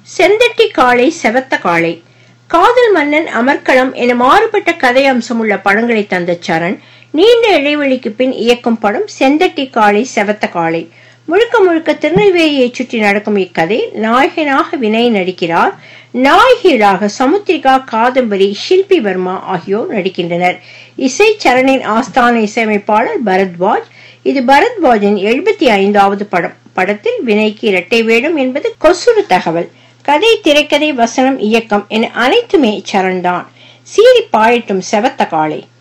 செந்தட்டி காளை செவத்த காளை காதல் மன்னன் அமர்க்களம் என மாறுபட்ட கதை அம்சமுள்ள படங்களை தந்த சரண் நீண்ட இடைவெளிக்கு பின் இயக்கும் படம் செந்தட்டி காளை செவத்த காளை முழுக்க முழுக்க திருநெல்வேலியை சுற்றி நடக்கும் இக்கதை நாயகனாக வினய் நடிக்கிறார் நாயகிகளாக சமுத்திரிகா காதம்பரி ஷில்பி வர்மா ஆகியோர் நடிக்கின்றனர் இசை சரணின் ஆஸ்தான இசையமைப்பாளர் பரத்வாஜ் இது பரத்வாஜின் எழுபத்தி ஐந்தாவது படம் படத்தில் வினைக்கு இரட்டை வேடம் என்பது கொசுறு தகவல் கதை திரைக்கதை வசனம் இயக்கம் என அனைத்துமே சரண் தான் சீறி பாயட்டும் செவத்த காளை